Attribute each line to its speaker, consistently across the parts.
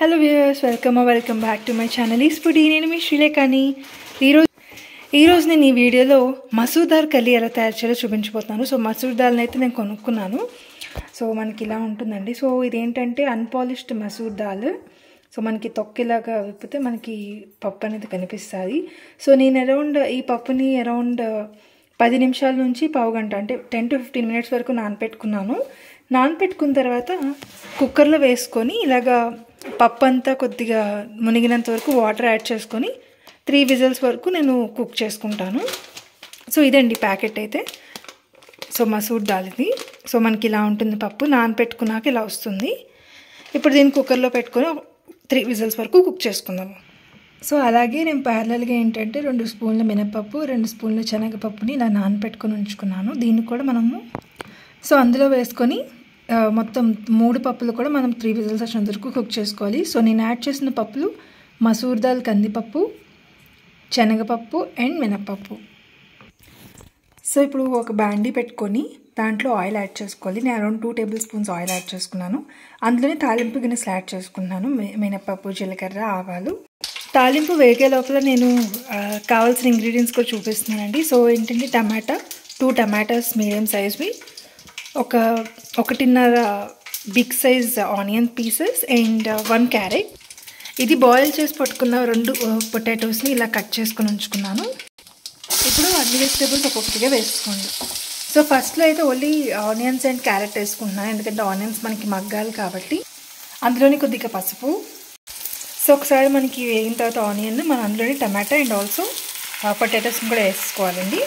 Speaker 1: hello viewers welcome welcome back to my channel ఈ స్ఫుడి నేను మీ శ్రీలేఖని ఈరోజు ఈరోజు నేను ఈ వీడియోలో మసూర్ దాల్ కర్రీ ఎలా తయారు చేయాలో చూపించబోతున్నాను సో మసూర్ దాల్ని అయితే నేను కొనుక్కున్నాను సో మనకి ఇలా ఉంటుందండి సో ఇదేంటంటే అన్పాలిష్డ్ మసూర్ దాల్ సో మనకి తొక్కిలాగా విప్పితే మనకి పప్పు అనేది కనిపిస్తుంది సో నేను అరౌండ్ ఈ పప్పుని అరౌండ్ పది నిమిషాల నుంచి పావు గంట అంటే టెన్ టు ఫిఫ్టీన్ మినిట్స్ వరకు నానపెట్టుకున్నాను నానపెట్టుకున్న తర్వాత కుక్కర్లో వేసుకొని ఇలాగా పప్పు అంతా కొద్దిగా మునిగినంత వరకు వాటర్ యాడ్ చేసుకొని త్రీ విజిల్స్ వరకు నేను కుక్ చేసుకుంటాను సో ఇదండి ప్యాకెట్ అయితే సో మసూర్ దాల్ ఇది సో మనకి ఇలా ఉంటుంది పప్పు నానపెట్టుకున్నాక ఇలా వస్తుంది ఇప్పుడు దీన్ని కుక్కర్లో పెట్టుకొని త్రీ విజిల్స్ వరకు కుక్ చేసుకుందాము సో అలాగే నేను ప్యారలల్గా ఏంటంటే రెండు స్పూన్ల మినపప్పు రెండు స్పూన్ల శనగపప్పుని ఇలా నానపెట్టుకొని ఉంచుకున్నాను దీన్ని కూడా మనము సో అందులో వేసుకొని మొత్తం మూడు పప్పులు కూడా మనం త్రీ విజిల్స్ వచ్చినంత వరకు కుక్ చేసుకోవాలి సో నేను యాడ్ చేసిన పప్పులు మసూర్ దాల్ కందిపప్పు శనగపప్పు అండ్ మినపప్పు సో ఇప్పుడు ఒక బ్యాండీ పెట్టుకొని దాంట్లో ఆయిల్ యాడ్ చేసుకోవాలి నేను around two table spoons oil add చేసుకున్నాను అందులోనే తాలింపు గిన్నెస్ యాడ్ చేసుకున్నాను మినపప్పు జీలకర్ర ఆవాలు తాలింపు వేగే లోపల నేను కావాల్సిన ఇంగ్రీడియంట్స్ కూడా చూపిస్తున్నానండి సో ఏంటంటే టమాటా టూ టమాటాస్ మీడియం సైజ్వి ఒక ఒకటిన్నర big size onion pieces and one carrot ఇది బాయిల్ చేసి పట్టుకున్న రెండు పొటాటోస్ని ఇలా కట్ చేసుకొని ఉంచుకున్నాను ఇప్పుడు అన్ని వెజిటేబుల్స్ ఒక్కొక్కటిగా వేసుకోండి సో ఫస్ట్లో అయితే ఓన్లీ ఆనియన్స్ అండ్ క్యారెట్ వేసుకుంటున్నాను ఎందుకంటే ఆనియన్స్ మనకి మగ్గాలి కాబట్టి అందులోని కొద్దిగా పసుపు సో ఒకసారి మనకి వేగిన తర్వాత ఆనియన్ మనం అందులోని టమాటా అండ్ ఆల్సో పొటాటోస్ని కూడా వేసుకోవాలండి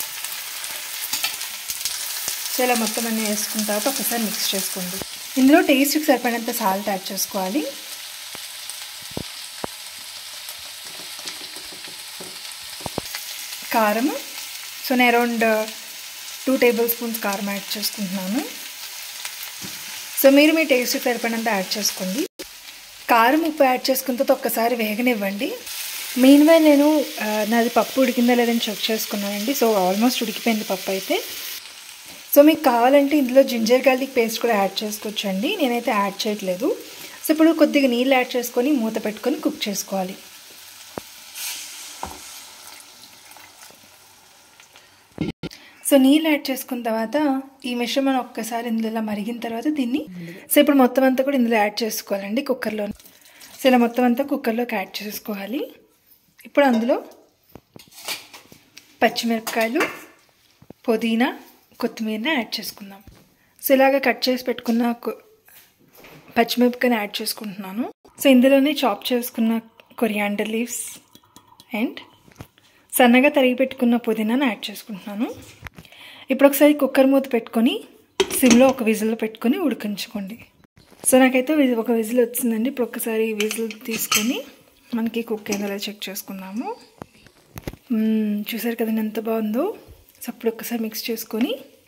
Speaker 1: సో ఇలా మొత్తం అన్నీ వేసుకున్న తర్వాత ఒకసారి మిక్స్ చేసుకోండి ఇందులో టేస్ట్కి సరిపడినంత సాల్ట్ యాడ్ చేసుకోవాలి కారం సో నేను అరౌండ్ టూ టేబుల్ స్పూన్స్ కారం యాడ్ చేసుకుంటున్నాను సో మీరు మీ టేస్ట్కి సరిపడినంత యాడ్ చేసుకోండి కారం ఉప్పు యాడ్ చేసుకున్న తర్వాత ఒక్కసారి వేగనివ్వండి మెయిన్ వై నేను నాది పప్పు ఉడికిందా లేదని చెక్ చేసుకున్నానండి సో ఆల్మోస్ట్ ఉడికిపోయింది పప్పు అయితే సో మీకు కావాలంటే ఇందులో జింజర్ గార్లిక్ పేస్ట్ కూడా యాడ్ చేసుకోవచ్చండి నేనైతే యాడ్ చేయట్లేదు సో ఇప్పుడు కొద్దిగా నీళ్ళు యాడ్ చేసుకొని మూత పెట్టుకొని కుక్ చేసుకోవాలి సో నీళ్ళు యాడ్ చేసుకున్న తర్వాత ఈ మిశ్రమం ఒక్కసారి ఇందులో ఇలా మరిగిన తర్వాత దీన్ని సో ఇప్పుడు మొత్తం అంతా కూడా ఇందులో యాడ్ చేసుకోవాలండి కుక్కర్లో సో ఇలా మొత్తం అంతా కుక్కర్లోకి యాడ్ చేసుకోవాలి ఇప్పుడు అందులో పచ్చిమిరపకాయలు పుదీనా కొత్తిమీరని యాడ్ చేసుకుందాం సో ఇలాగ కట్ చేసి పెట్టుకున్న పచ్చిమిరపకాయని యాడ్ చేసుకుంటున్నాను సో ఇందులోనే చాప్ చేసుకున్న కొరియాండర్ లీవ్స్ అండ్ సన్నగా తరిగి పెట్టుకున్న పుదీనాను యాడ్ చేసుకుంటున్నాను ఇప్పుడు ఒకసారి కుక్కర్ మూత పెట్టుకొని సిమ్లో ఒక విజిల్ పెట్టుకొని ఉడికించుకోండి సో నాకైతే ఒక విజిల్ వచ్చిందండి ఇప్పుడు ఒకసారి విజిల్ తీసుకొని మనకి కుక్ అయిందో చెక్ చేసుకుందాము చూసారు కదండి ఎంత బాగుందో సో అప్పుడు ఒక్కసారి మిక్స్ చేసుకొని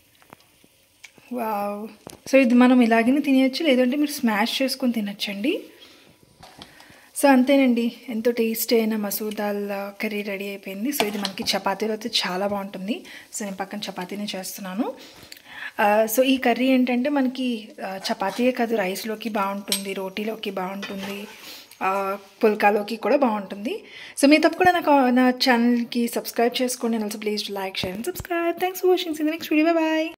Speaker 1: వావ్ సో ఇది మనం ఇలాగనే తినేయచ్చు లేదంటే మీరు స్మాష్ చేసుకొని తినచ్చండి సో అంతేనండి ఎంతో టేస్టీ అయిన మసూర్ దాల్ కర్రీ రెడీ అయిపోయింది సో ఇది మనకి చపాతీలో అయితే చాలా బాగుంటుంది సో నేను పక్కన చపాతీనే చేస్తున్నాను సో ఈ కర్రీ ఏంటంటే మనకి చపాతీయే కాదు రైస్లోకి బాగుంటుంది రోటీలోకి బాగుంటుంది పుల్కాలోకి కూడా బాగుంటుంది సో మీ తప్పకుండా నాకు నా ఛానల్కి సబ్స్క్రైబ్ చేసుకోండి also please like share and subscribe thanks for watching in the next video bye